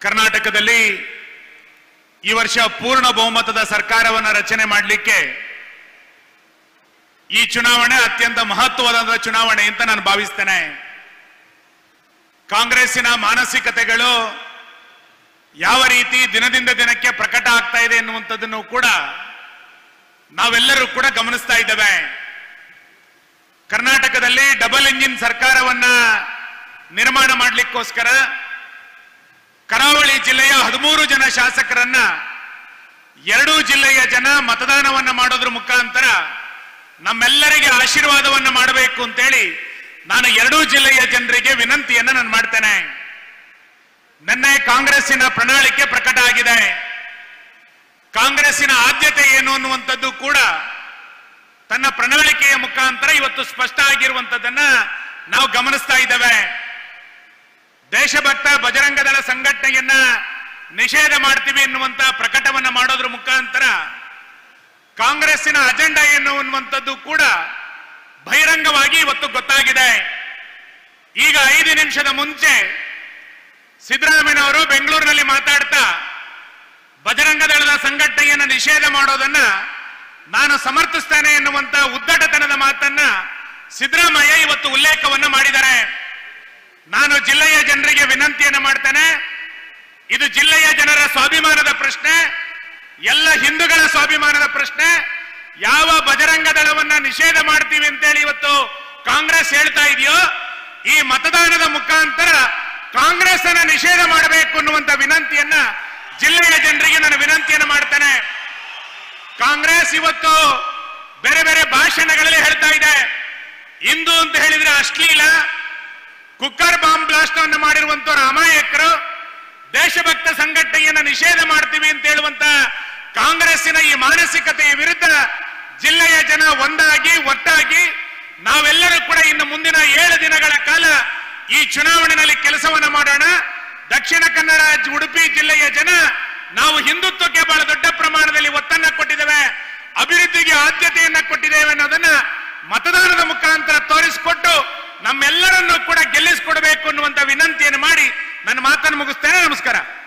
ಕರ್ನಾಟಕದಲ್ಲಿ ಈ ವರ್ಷ ಪೂರ್ಣ ಬಹುಮತದ ಸರ್ಕಾರವನ್ನು ರಚನೆ ಮಾಡಲಿಕ್ಕೆ ಈ ಚುನಾವಣೆ ಅತ್ಯಂತ ಮಹತ್ವವಾದ ಚುನಾವಣೆ ಅಂತ ನಾನು ಭಾವಿಸ್ತೇನೆ ಕಾಂಗ್ರೆಸ್ಸಿನ ಮಾನಸಿಕತೆಗಳು ಯಾವ ರೀತಿ ದಿನದಿಂದ ದಿನಕ್ಕೆ ಪ್ರಕಟ ಆಗ್ತಾ ಇದೆ ಎನ್ನುವಂಥದ್ದನ್ನು ಕೂಡ ನಾವೆಲ್ಲರೂ ಕೂಡ ಗಮನಿಸ್ತಾ ಇದ್ದೇವೆ ಕರ್ನಾಟಕದಲ್ಲಿ ಡಬಲ್ ಇಂಜಿನ್ ಸರ್ಕಾರವನ್ನ ನಿರ್ಮಾಣ ಮಾಡಲಿಕ್ಕೋಸ್ಕರ ಕರಾವಳಿ ಜಿಲ್ಲೆಯ ಹದಿಮೂರು ಜನ ಶಾಸಕರನ್ನ ಎರಡೂ ಜಿಲ್ಲೆಯ ಜನ ಮತದಾನವನ್ನ ಮಾಡೋದ್ರ ಮುಖಾಂತರ ನಮ್ಮೆಲ್ಲರಿಗೆ ಆಶೀರ್ವಾದವನ್ನ ಮಾಡಬೇಕು ಅಂತೇಳಿ ನಾನು ಎರಡೂ ಜಿಲ್ಲೆಯ ಜನರಿಗೆ ವಿನಂತಿಯನ್ನ ನಾನು ಮಾಡ್ತೇನೆ ನಿನ್ನೆ ಕಾಂಗ್ರೆಸ್ಸಿನ ಪ್ರಣಾಳಿಕೆ ಪ್ರಕಟ ಆಗಿದೆ ಕಾಂಗ್ರೆಸ್ಸಿನ ಆದ್ಯತೆ ಏನು ಅನ್ನುವಂಥದ್ದು ಕೂಡ ತನ್ನ ಪ್ರಣಾಳಿಕೆಯ ಮುಖಾಂತರ ಇವತ್ತು ಸ್ಪಷ್ಟ ಆಗಿರುವಂತದ್ದನ್ನ ನಾವು ಗಮನಿಸ್ತಾ ಇದ್ದೇವೆ ದೇಶಭಕ್ತ ಬಜರಂಗ ದಳ ಸಂಘಟನೆಯನ್ನ ನಿಷೇಧ ಮಾಡ್ತೀವಿ ಎನ್ನುವಂತ ಪ್ರಕಟವನ್ನ ಮಾಡೋದ್ರ ಮುಖಾಂತರ ಕಾಂಗ್ರೆಸ್ಸಿನ ಅಜೆಂಡಾ ಏನು ಅನ್ನುವಂಥದ್ದು ಕೂಡ ಬಹಿರಂಗವಾಗಿ ಇವತ್ತು ಗೊತ್ತಾಗಿದೆ ಈಗ ಐದು ನಿಮಿಷದ ಮುಂಚೆ ಸಿದ್ದರಾಮಯ್ಯನವರು ಬೆಂಗಳೂರಿನಲ್ಲಿ ಮಾತಾಡ್ತಾ ಬಜರಂಗ ದಳದ ಸಂಘಟನೆಯನ್ನು ನಿಷೇಧ ಮಾಡೋದನ್ನ ನಾನು ಸಮರ್ಥಿಸ್ತೇನೆ ಎನ್ನುವಂತ ಉದ್ದಟತನದ ಮಾತನ್ನ ಸಿದ್ದರಾಮಯ್ಯ ಇವತ್ತು ಉಲ್ಲೇಖವನ್ನ ಮಾಡಿದ್ದಾರೆ ನಾನು ಜಿಲ್ಲೆಯ ಜನರಿಗೆ ವಿನಂತಿಯನ್ನು ಮಾಡ್ತೇನೆ ಇದು ಜಿಲ್ಲೆಯ ಜನರ ಸ್ವಾಭಿಮಾನದ ಪ್ರಶ್ನೆ ಎಲ್ಲ ಹಿಂದೂಗಳ ಸ್ವಾಭಿಮಾನದ ಪ್ರಶ್ನೆ ಯಾವ ಬಜರಂಗ ದಳವನ್ನ ನಿಷೇಧ ಮಾಡ್ತೀವಿ ಅಂತೇಳಿ ಇವತ್ತು ಕಾಂಗ್ರೆಸ್ ಹೇಳ್ತಾ ಇದೆಯೋ ಈ ಮತದಾನದ ಮುಖಾಂತರ ಕಾಂಗ್ರೆಸ್ ಅನ್ನ ನಿಷೇಧ ಮಾಡಬೇಕು ಅನ್ನುವಂತ ವಿನಂತಿಯನ್ನ ಜಿಲ್ಲೆಯ ಜನರಿಗೆ ನಾನು ವಿನಂತಿಯನ್ನು ಮಾಡ್ತೇನೆ ಕಾಂಗ್ರೆಸ್ ಇವತ್ತು ಬೇರೆ ಬೇರೆ ಭಾಷಣಗಳಲ್ಲಿ ಹೇಳ್ತಾ ಇದೆ ಹಿಂದೂ ಅಂತ ಹೇಳಿದ್ರೆ ಅಶ್ಲೀಲ ಕುಕ್ಕರ್ ಬಾಂಬ್ ಬ್ಲಾಸ್ಟ್ ಅನ್ನು ಮಾಡಿರುವಂತವ್ರು ಅಮಾಯಕರು ದೇಶಭಕ್ತ ಸಂಘಟನೆಯನ್ನ ನಿಷೇಧ ಮಾಡ್ತೀವಿ ಅಂತ ಹೇಳುವಂತ ಕಾಂಗ್ರೆಸ್ಸಿನ ಈ ಮಾನಸಿಕತೆಯ ವಿರುದ್ಧ ಜಿಲ್ಲೆಯ ಜನ ಒಂದಾಗಿ ಒಟ್ಟಾಗಿ ನಾವೆಲ್ಲರೂ ಕೂಡ ಇನ್ನು ಮುಂದಿನ ಏಳು ದಿನಗಳ ಕಾಲ ಈ ಚುನಾವಣೆಯಲ್ಲಿ ಕೆಲಸವನ್ನ ಮಾಡೋಣ ದಕ್ಷಿಣ ಕನ್ನಡ ಉಡುಪಿ ಜಿಲ್ಲೆಯ ಜನ ನಾವು ಹಿಂದುತ್ವಕ್ಕೆ ಬಹಳ ದೊಡ್ಡ ಪ್ರಮಾಣದಲ್ಲಿ ಒತ್ತನ್ನ ಕೊಟ್ಟಿದ್ದೇವೆ ಅಭಿವೃದ್ಧಿಗೆ ಆದ್ಯತೆಯನ್ನ ಕೊಟ್ಟಿದ್ದೇವೆ ಅನ್ನೋದನ್ನ ಮತದಾನದ ಮುಖಾಂತರ ತೋರಿಸಿಕೊಟ್ಟು ನಮ್ಮೆಲ್ಲರನ್ನೂ ಕೂಡ ಗೆಲ್ಲಿಸಿಕೊಡ್ಬೇಕು ಅನ್ನುವಂತ ವಿನಂತಿಯನ್ನು ಮಾಡಿ ನನ್ನ ಮಾತನ್ನು ಮುಗಿಸ್ತೇನೆ ನಮಸ್ಕಾರ